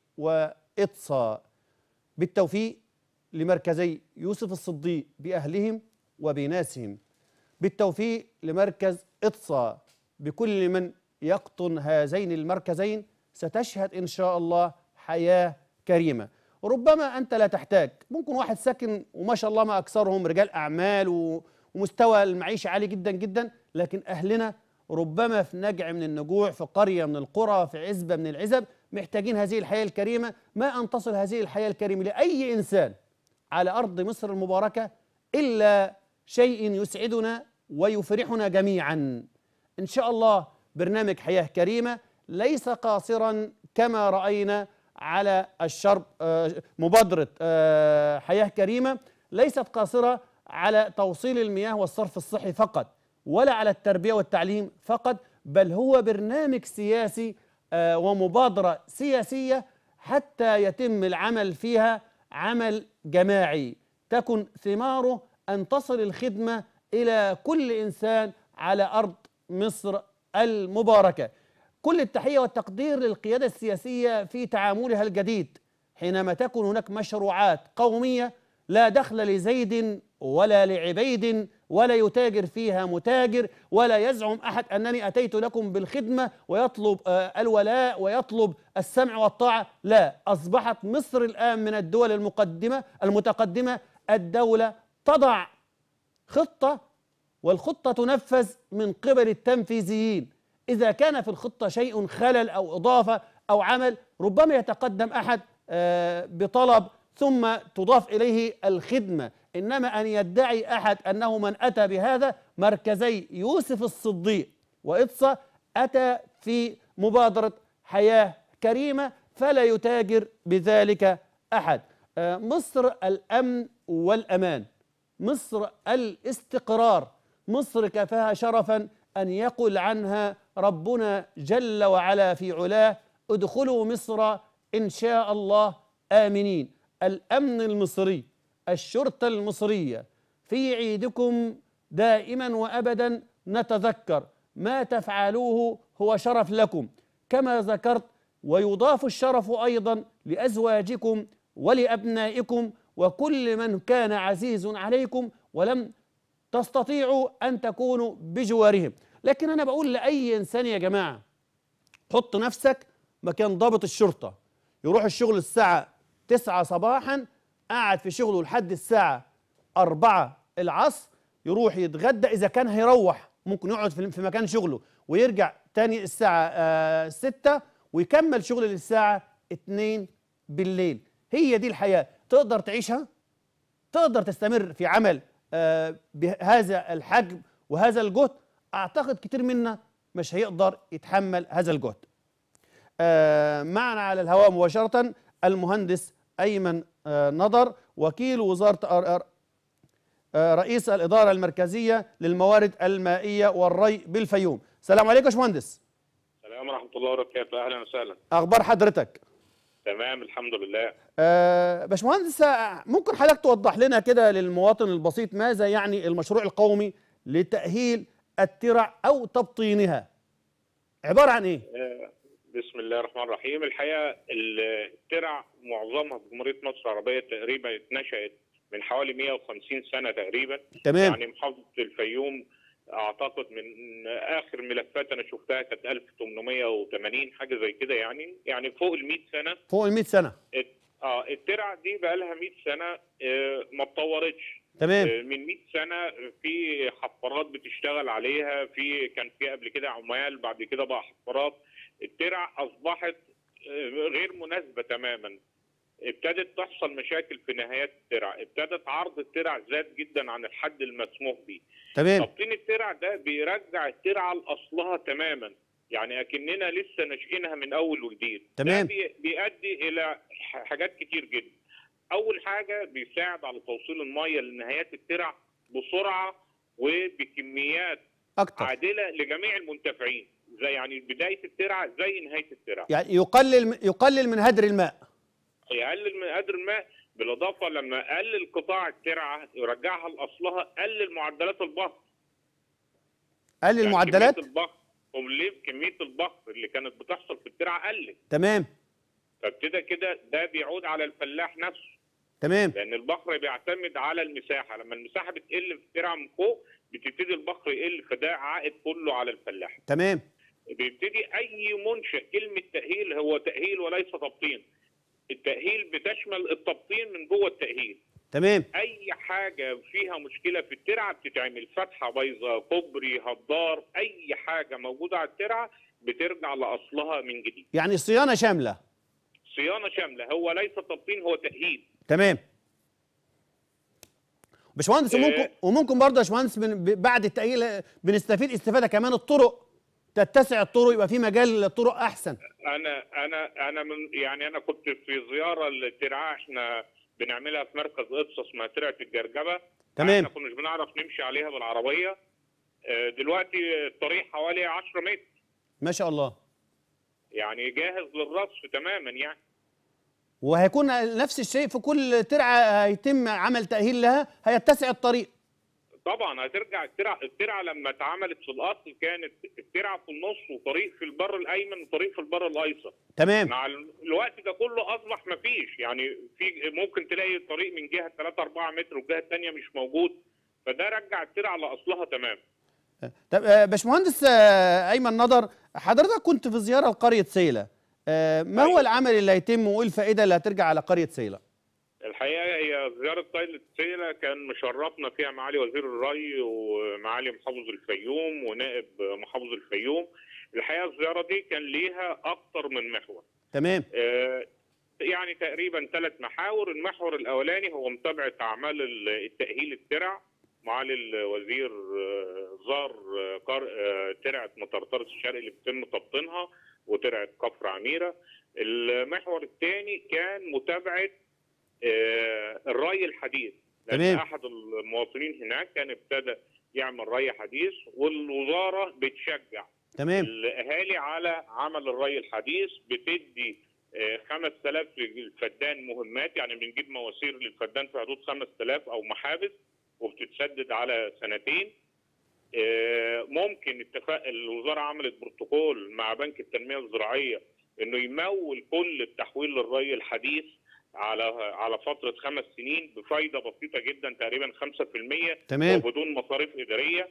واطصى بالتوفيق لمركزي يوسف الصديق باهلهم وبناسهم بالتوفيق لمركز اطصى بكل من يقطن هذين المركزين ستشهد ان شاء الله حياه كريمه ربما انت لا تحتاج ممكن واحد ساكن وما شاء الله ما اكثرهم رجال اعمال و- ومستوى المعيشه عالي جدا جدا لكن اهلنا ربما في نجع من النجوع في قريه من القرى في عزبه من العزب محتاجين هذه الحياه الكريمه ما ان تصل هذه الحياه الكريمه لاي انسان على ارض مصر المباركه الا شيء يسعدنا ويفرحنا جميعا ان شاء الله برنامج حياه كريمه ليس قاصرا كما راينا على الشرب آه، مبادره آه، حياه كريمه ليست قاصره على توصيل المياه والصرف الصحي فقط ولا على التربيه والتعليم فقط بل هو برنامج سياسي آه، ومبادره سياسيه حتى يتم العمل فيها عمل جماعي تكن ثماره ان تصل الخدمه الى كل انسان على ارض مصر المباركه. كل التحيه والتقدير للقياده السياسيه في تعاملها الجديد حينما تكون هناك مشروعات قوميه لا دخل لزيد ولا لعبيد ولا يتاجر فيها متاجر ولا يزعم احد انني اتيت لكم بالخدمه ويطلب آه، الولاء ويطلب السمع والطاعه لا اصبحت مصر الان من الدول المقدمه المتقدمه الدوله تضع خطه والخطه تنفذ من قبل التنفيذيين اذا كان في الخطه شيء خلل او اضافه او عمل ربما يتقدم احد آه، بطلب ثم تضاف اليه الخدمه انما ان يدعي احد انه من اتى بهذا مركزي يوسف الصديق واطصى اتى في مبادره حياه كريمه فلا يتاجر بذلك احد آه، مصر الامن والامان مصر الاستقرار مصر كفاها شرفا ان يقل عنها ربنا جل وعلا في علاه ادخلوا مصر ان شاء الله امنين الامن المصري الشرطه المصريه في عيدكم دائما وابدا نتذكر ما تفعلوه هو شرف لكم كما ذكرت ويضاف الشرف ايضا لازواجكم ولابنائكم وكل من كان عزيز عليكم ولم تستطيعوا ان تكونوا بجوارهم لكن انا بقول لاي انسان يا جماعه حط نفسك مكان ضابط الشرطه يروح الشغل الساعه 9 صباحا قاعد في شغله لحد الساعه 4 العصر يروح يتغدى اذا كان هيروح ممكن يقعد في في مكان شغله ويرجع تاني الساعه آه 6 ويكمل شغل للساعه 2 بالليل هي دي الحياه تقدر تعيشها تقدر تستمر في عمل آه، بهذا الحجم وهذا الجهد اعتقد كتير منا مش هيقدر يتحمل هذا الجهد آه، معنا على الهواء مباشرة المهندس أيمن آه، نضر وكيل وزارة أر- أر- آه، رئيس الإدارة المركزية للموارد المائية والري بالفيوم السلام عليكم يا باشمهندس السلام ورحمة الله وبركاته أهلا وسهلا أخبار حضرتك تمام الحمد لله آه، باشمهندس آه، ممكن حضرتك توضح لنا كده للمواطن البسيط ماذا يعني المشروع القومي لتأهيل الترع أو تبطينها عبارة عن إيه؟ آه، بسم الله الرحمن الرحيم الحقيقة الترع معظمها في جمهورية مصر العربية تقريبا اتنشأت من حوالي 150 سنة تقريبا تمام يعني محافظة الفيوم أعتقد من آخر ملفات أنا شفتها كانت 1880 حاجة زي كده يعني يعني فوق ال 100 سنة فوق ال 100 سنة اه الترع دي بقى لها 100 سنة آه، ما اتطورتش تمام من 100 سنه في حفارات بتشتغل عليها في كان في قبل كده عمال بعد كده بقى حفارات الترع اصبحت آه، غير مناسبه تماما ابتدت تحصل مشاكل في نهايات الترع ابتدت عرض الترع زاد جدا عن الحد المسموح به تمام تبطين الترع ده بيرجع الترعه لاصلها تماما يعني اكننا لسه ناشئينها من اول وجديد تمام. ده بي- بيؤدي الى ح- حاجات كتير جدا اول حاجه بيساعد على توصيل الميه لنهايات الترع بسرعه وبكميات أكتر عادله لجميع المنتفعين زي يعني بدايه الترع زي نهايه الترع يعني يقلل يقلل من هدر الماء يقلل من قدر الماء بالاضافه لما قلل قطاع الترعه يرجعها لاصلها قلل معدلات البحر قلل يعني المعدلات كميه البحر وليه كميه البحر اللي كانت بتحصل في الترعه قلت تمام فابتدى كده ده بيعود على الفلاح نفسه تمام لان البحر بيعتمد على المساحه لما المساحه بتقل في الترعه من فوق بتبتدي البحر يقل فده عائد كله على الفلاح تمام بيبتدي اي منشا كلمه تاهيل هو تاهيل وليس تبطين التاهيل بتشمل التبطين من جوه التاهيل تمام اي حاجه فيها مشكله في الترعه بتتعمل فتحه بايظه كوبري هدار اي حاجه موجوده على الترعه بترجع لاصلها من جديد يعني صيانة شاملة صيانه شامله هو ليس تبطين هو تاهيل تمام باشمهندس إيه. وممكن وممكن برضه يا باشمهندس بن- ب- بعد التأهيل بنستفيد استفادة كمان الطرق تتسع الطرق يبقى في مجال للطرق أحسن انا انا انا من يعني انا كنت في زياره للترعه احنا بنعملها في مركز اقصى اسمها ترعه الجرجبه تمام. احنا كناش بنعرف نمشي عليها بالعربيه آه، دلوقتي الطريق حوالي 10 متر ما شاء الله يعني جاهز للرصف تماما يعني وهيكون نفس الشيء في كل ترعة هيتم عمل تأهيل لها هيتسع الطريق طبعا هترجع الترعه الترعه لما اتعملت في الاصل كانت الترعه في النص وطريق في البر الايمن وطريق في البر الايسر تمام مع ال- الوقت ده كله اصبح ما فيش يعني في ممكن تلاقي طريق من جهه 3 4 متر والجهه الثانيه مش موجود فده رجع الترعه لاصلها تمام طب آه، باشمهندس آه، ايمن نضر حضرتك كنت في زياره لقريه سيله آه، ما هو أيوة. العمل اللي هيتم وايه الفائده اللي هترجع على قريه سيله الحقيقه هي زياره طايله سيله كان مشرفنا فيها معالي وزير الري ومعالي محافظ الفيوم ونائب محافظ الفيوم الحقيقه الزياره دي كان ليها اكتر من محور تمام آه، يعني تقريبا ثلاث محاور المحور الاولاني هو متابعه اعمال ال- التاهيل الترع معالي الوزير آه، زار آه، قر- آه، ترعه مطرطرة الشرق اللي بيتم تبطينها وترعه كفر عميره المحور الثاني كان متابعه آه، الري الحديث لان تمام. احد المواطنين هناك كان ابتدى يعمل ري حديث والوزاره بتشجع تمام الاهالي على عمل الري الحديث بتدي آه، 5000 للفدان مهمات يعني بنجيب مواسير للفدان في حدود 5000 او محابس وبتتسدد على سنتين آه، ممكن اتفاق الوزاره عملت بروتوكول مع بنك التنميه الزراعيه انه يمول كل التحويل للري الحديث على على فتره خمس سنين بفايده بسيطه جدا تقريبا 5% تمام. وبدون مصاريف اداريه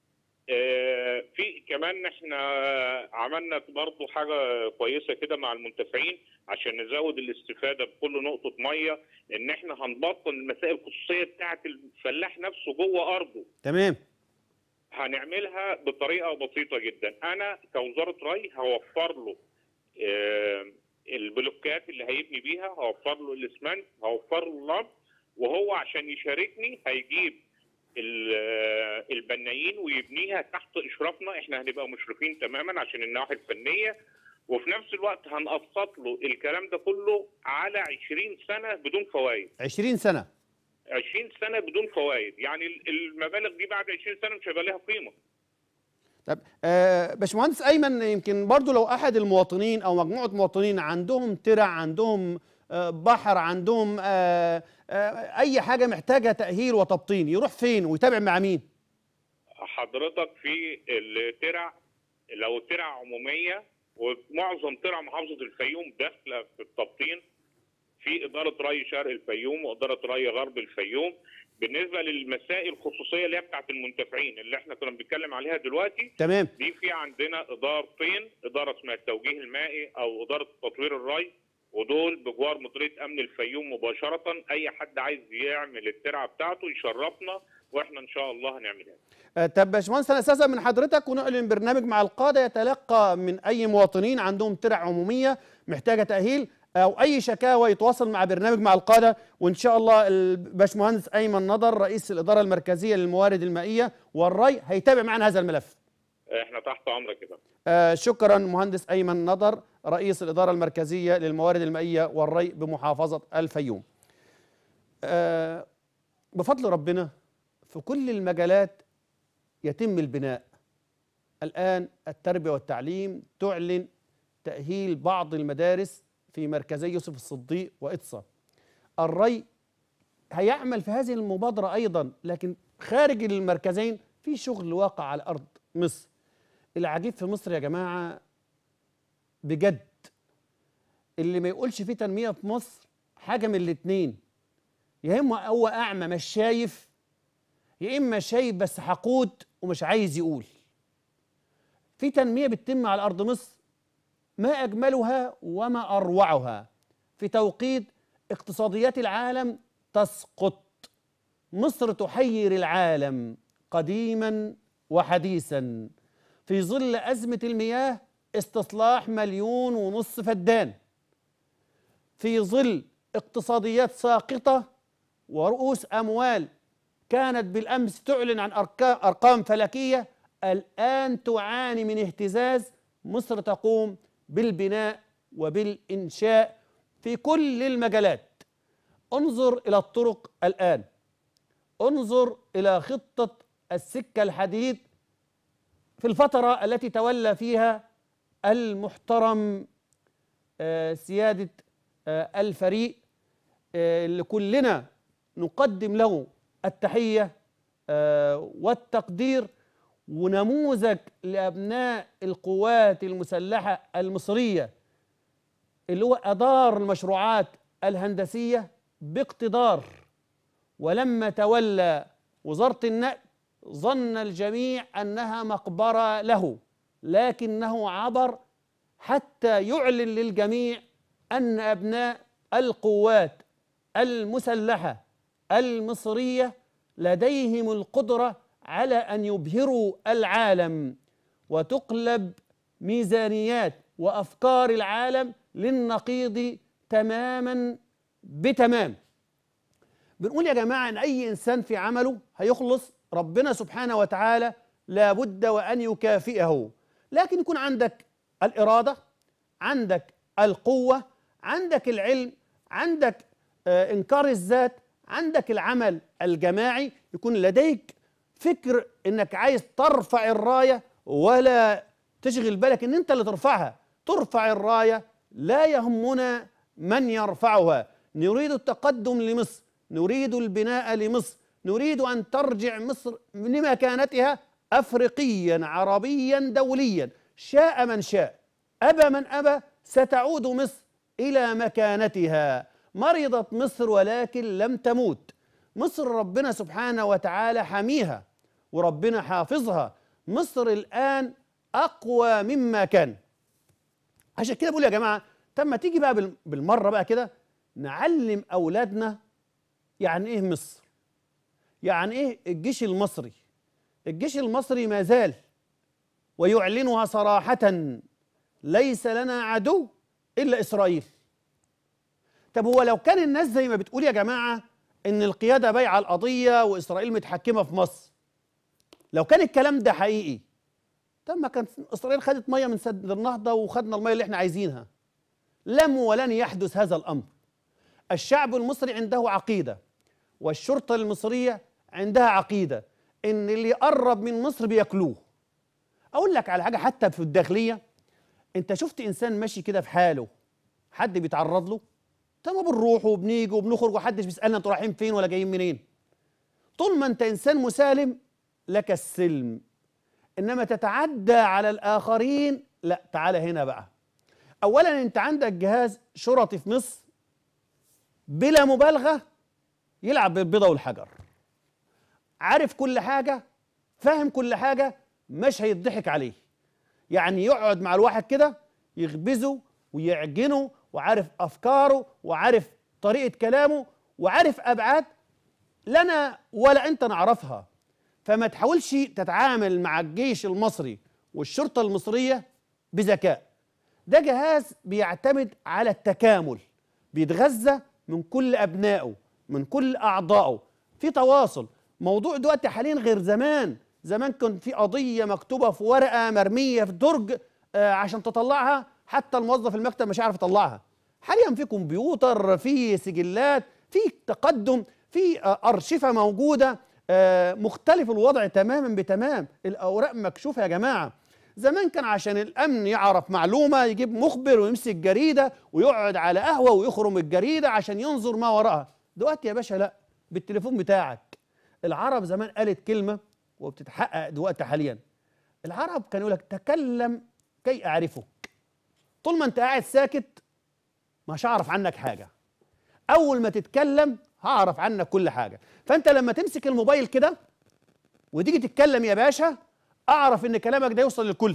آه، في كمان احنا عملنا برضو حاجه كويسه كده مع المنتفعين عشان نزود الاستفاده بكل نقطه ميه ان احنا هنبطل المسائل الخصوصيه بتاعه الفلاح نفسه جوه ارضه تمام هنعملها بطريقه بسيطه جدا انا كوزاره ري هوفر له آه، البلوكات اللي هيبني بيها هوفر له الاسمنت هوفر له اللمب وهو عشان يشاركني هيجيب ال- البنايين ويبنيها تحت اشرافنا احنا هنبقى مشرفين تماما عشان النواحي الفنيه وفي نفس الوقت هنقسط له الكلام ده كله على 20 سنه بدون فوائد 20 سنه 20 سنه بدون فوائد يعني ال- المبالغ دي بعد 20 سنه مش هيبقى لها قيمه طب آه باشمهندس ايمن يمكن برضو لو احد المواطنين او مجموعه مواطنين عندهم ترع عندهم آه بحر عندهم آه آه اي حاجه محتاجه تاهيل وتبطين يروح فين ويتابع مع مين حضرتك في الترع لو ترع عموميه ومعظم ترع محافظه الفيوم داخله في التبطين في اداره ري شرق الفيوم واداره ري غرب الفيوم بالنسبه للمسائل الخصوصيه اللي هي بتاعت المنتفعين اللي احنا كنا بنتكلم عليها دلوقتي تمام دي في عندنا ادارتين اداره اسمها التوجيه المائي او اداره تطوير الري ودول بجوار مديريه امن الفيوم مباشره اي حد عايز يعمل الترعه بتاعته يشرفنا واحنا ان شاء الله هنعملها آه طب باشمهندس انا استاذن من حضرتك ونعلن برنامج مع القاده يتلقى من اي مواطنين عندهم ترع عموميه محتاجه تاهيل او اي شكاوى يتواصل مع برنامج مع القاده وان شاء الله الباشمهندس ايمن نضر رئيس الاداره المركزيه للموارد المائيه والري هيتابع معنا هذا الملف احنا تحت امرك كده آه شكرا مهندس ايمن نضر رئيس الاداره المركزيه للموارد المائيه والري بمحافظه الفيوم. آه بفضل ربنا في كل المجالات يتم البناء. الان التربيه والتعليم تعلن تاهيل بعض المدارس في مركزي يوسف الصديق واطسا. الري هيعمل في هذه المبادره ايضا لكن خارج المركزين في شغل واقع على ارض مصر. العجيب في مصر يا جماعه بجد اللي ما يقولش فيه تنميه في مصر حاجه من الاتنين يا اما هو اعمى مش شايف يا اما شايف بس حقود ومش عايز يقول في تنميه بتتم على ارض مصر ما اجملها وما اروعها في توقيت اقتصاديات العالم تسقط مصر تحير العالم قديما وحديثا في ظل أزمة المياه استصلاح مليون ونصف فدان في ظل اقتصاديات ساقطة ورؤوس أموال كانت بالأمس تعلن عن أركا- أرقام فلكية الآن تعاني من اهتزاز مصر تقوم بالبناء وبالإنشاء في كل المجالات انظر إلى الطرق الآن انظر إلى خطة السكة الحديد في الفترة التي تولى فيها المحترم آه، سيادة آه، الفريق آه، اللي كلنا نقدم له التحية آه، والتقدير ونموذج لأبناء القوات المسلحة المصرية اللي هو أدار المشروعات الهندسية باقتدار ولما تولى وزارة النقل ظن الجميع انها مقبره له لكنه عبر حتى يعلن للجميع ان ابناء القوات المسلحه المصريه لديهم القدره على ان يبهروا العالم وتقلب ميزانيات وافكار العالم للنقيض تماما بتمام بنقول يا جماعه ان اي انسان في عمله هيخلص ربنا سبحانه وتعالى لابد وان يكافئه لكن يكون عندك الاراده عندك القوه عندك العلم عندك آه انكار الذات عندك العمل الجماعي يكون لديك فكر انك عايز ترفع الرايه ولا تشغل بالك ان انت اللي ترفعها ترفع الرايه لا يهمنا من يرفعها نريد التقدم لمصر نريد البناء لمصر نريد ان ترجع مصر لمكانتها افريقيا عربيا دوليا شاء من شاء ابى من ابى ستعود مصر الى مكانتها مرضت مصر ولكن لم تموت مصر ربنا سبحانه وتعالى حميها وربنا حافظها مصر الان اقوى مما كان عشان كده بقول يا جماعه طب ما تيجي بقى بال- بالمره بقى كده نعلم اولادنا يعني ايه مصر يعني ايه الجيش المصري الجيش المصري ما زال ويعلنها صراحة ليس لنا عدو إلا إسرائيل طب هو لو كان الناس زي ما بتقول يا جماعة ان القياده بايعه القضيه واسرائيل متحكمه في مصر لو كان الكلام ده حقيقي طب ما كان اسرائيل خدت ميه من سد النهضه وخدنا الميه اللي احنا عايزينها لم ولن يحدث هذا الامر الشعب المصري عنده عقيده والشرطه المصريه عندها عقيده ان اللي يقرب من مصر بياكلوه اقول لك على حاجه حتى في الداخليه انت شفت انسان ماشي كده في حاله حد بيتعرض له طب ما بنروح وبنيجي وبنخرج ومحدش بيسالنا انتوا رايحين فين ولا جايين منين طول ما انت انسان مسالم لك السلم انما تتعدى على الاخرين لا تعالى هنا بقى اولا انت عندك جهاز شرطي في مصر بلا مبالغه يلعب بالبيضه والحجر عارف كل حاجه فاهم كل حاجه مش هيضحك عليه يعني يقعد مع الواحد كده يخبزه ويعجنه وعارف افكاره وعارف طريقه كلامه وعارف ابعاد لنا ولا انت نعرفها فما تحاولش تتعامل مع الجيش المصري والشرطه المصريه بذكاء ده جهاز بيعتمد على التكامل بيتغذى من كل ابنائه من كل اعضائه في تواصل موضوع دلوقتي حاليا غير زمان زمان كان في قضيه مكتوبه في ورقه مرميه في درج آه عشان تطلعها حتى الموظف المكتب مش عارف يطلعها حاليا في كمبيوتر في سجلات في تقدم في آه ارشفه موجوده آه مختلف الوضع تماما بتمام الاوراق مكشوفه يا جماعه زمان كان عشان الامن يعرف معلومه يجيب مخبر ويمسك جريده ويقعد على قهوه ويخرم الجريده عشان ينظر ما وراءها دلوقتي يا باشا لا بالتليفون بتاعك العرب زمان قالت كلمه وبتتحقق دلوقتي حاليا العرب كانوا يقول لك تكلم كي اعرفك طول ما انت قاعد ساكت مش هعرف عنك حاجه اول ما تتكلم هعرف عنك كل حاجه فانت لما تمسك الموبايل كده وتيجي تتكلم يا باشا اعرف ان كلامك ده يوصل للكل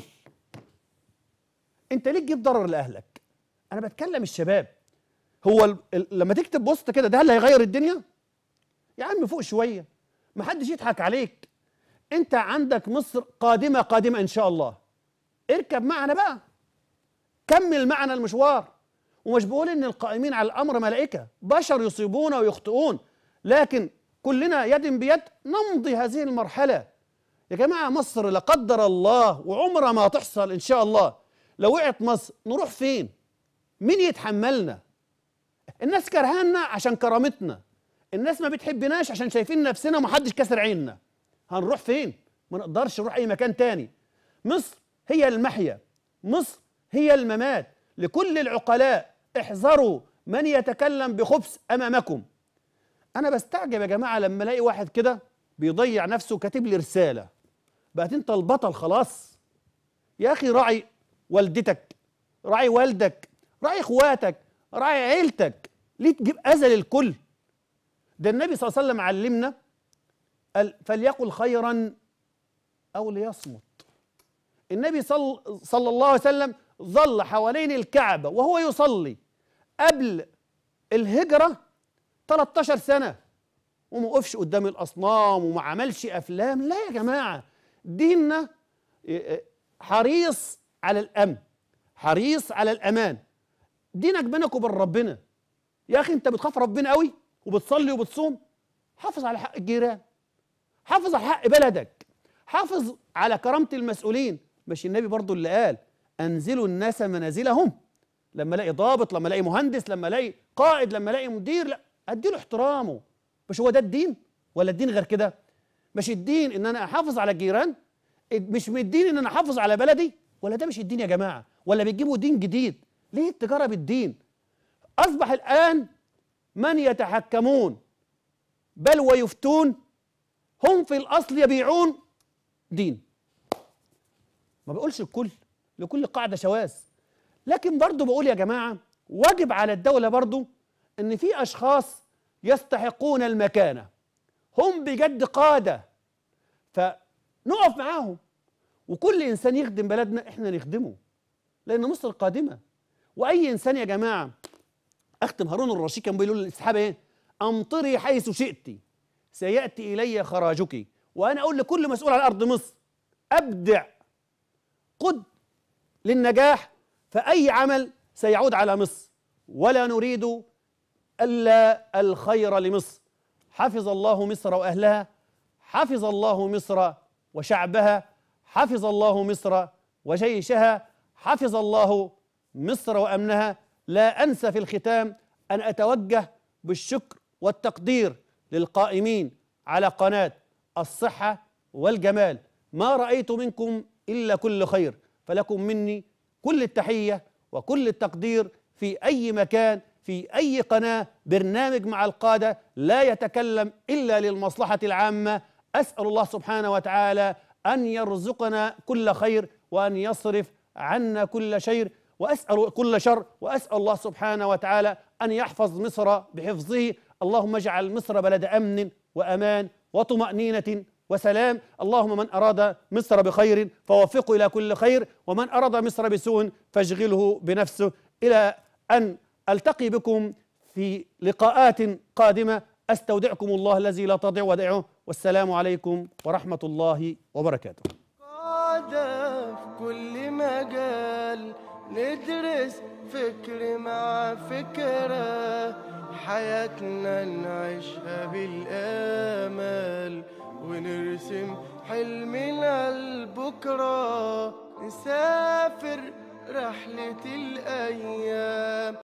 انت ليه تجيب ضرر لاهلك انا بتكلم الشباب هو ال- ال- لما تكتب بوست كده ده اللي هيغير الدنيا يا عم فوق شويه ما حدش يضحك عليك انت عندك مصر قادمه قادمه ان شاء الله اركب معنا بقى كمل معنا المشوار ومش بقول ان القائمين على الامر ملائكه بشر يصيبون ويخطئون لكن كلنا يد بيد نمضي هذه المرحله يا جماعه مصر لا قدر الله وعمرها ما تحصل ان شاء الله لو وقعت مصر نروح فين مين يتحملنا الناس كرهانا عشان كرامتنا الناس ما بتحبناش عشان شايفين نفسنا ومحدش كسر عيننا هنروح فين ما نقدرش نروح اي مكان تاني مصر هي المحيا مصر هي الممات لكل العقلاء احذروا من يتكلم بخبث امامكم انا بستعجب يا جماعه لما الاقي واحد كده بيضيع نفسه كاتب لي رساله بقت انت البطل خلاص يا اخي راعي والدتك راعي والدك راعي اخواتك راعي عيلتك ليه تجيب اذى للكل ده النبي صلى الله عليه وسلم علمنا قال فليقل خيرا او ليصمت النبي صل صلى الله عليه وسلم ظل حوالين الكعبه وهو يصلي قبل الهجره 13 سنه وما وقفش قدام الاصنام وما عملش افلام لا يا جماعه ديننا حريص على الامن حريص على الامان دينك بينك وبين ربنا يا اخي انت بتخاف ربنا قوي وبتصلي وبتصوم حافظ على حق الجيران حافظ على حق بلدك حافظ على كرامه المسؤولين مش النبي برضو اللي قال انزلوا الناس منازلهم لما الاقي ضابط لما الاقي مهندس لما الاقي قائد لما الاقي مدير لا اديله احترامه مش هو ده الدين ولا الدين غير كده مش الدين ان انا احافظ على الجيران مش من الدين ان انا احافظ على بلدي ولا ده مش الدين يا جماعه ولا بتجيبوا دين جديد ليه التجاره بالدين اصبح الان من يتحكمون بل ويفتون هم في الاصل يبيعون دين ما بقولش الكل لكل قاعده شواذ لكن برضو بقول يا جماعه واجب على الدوله برضو ان في اشخاص يستحقون المكانه هم بجد قاده فنقف معاهم وكل انسان يخدم بلدنا احنا نخدمه لان مصر قادمه واي انسان يا جماعه اختم هارون الرشيد كان بيقول للسحابه ايه امطري حيث شئت سياتي الي خراجك وانا اقول لكل مسؤول على ارض مصر ابدع قد للنجاح فاي عمل سيعود على مصر ولا نريد الا الخير لمصر حفظ الله مصر وأهلها حفظ الله مصر وشعبها حفظ الله مصر وجيشها حفظ الله مصر وأمنها لا أنسى في الختام أن أتوجه بالشكر والتقدير للقائمين على قناة الصحة والجمال ما رأيت منكم إلا كل خير فلكم مني كل التحية وكل التقدير في أي مكان في أي قناة برنامج مع القادة لا يتكلم إلا للمصلحة العامة أسأل الله سبحانه وتعالى أن يرزقنا كل خير وأن يصرف عنا كل شيء وأسأل كل شر وأسأل الله سبحانه وتعالى أن يحفظ مصر بحفظه اللهم اجعل مصر بلد أمن وأمان وطمأنينة وسلام اللهم من أراد مصر بخير فوفقه إلى كل خير ومن أراد مصر بسوء فاشغله بنفسه إلى أن ألتقي بكم في لقاءات قادمة أستودعكم الله الذي لا تضيع ودائعه والسلام عليكم ورحمة الله وبركاته قاعدة في كل مجال ندرس فكر مع فكرة حياتنا نعيشها بالآمال ونرسم حلمنا لبكرة نسافر رحلة الأيام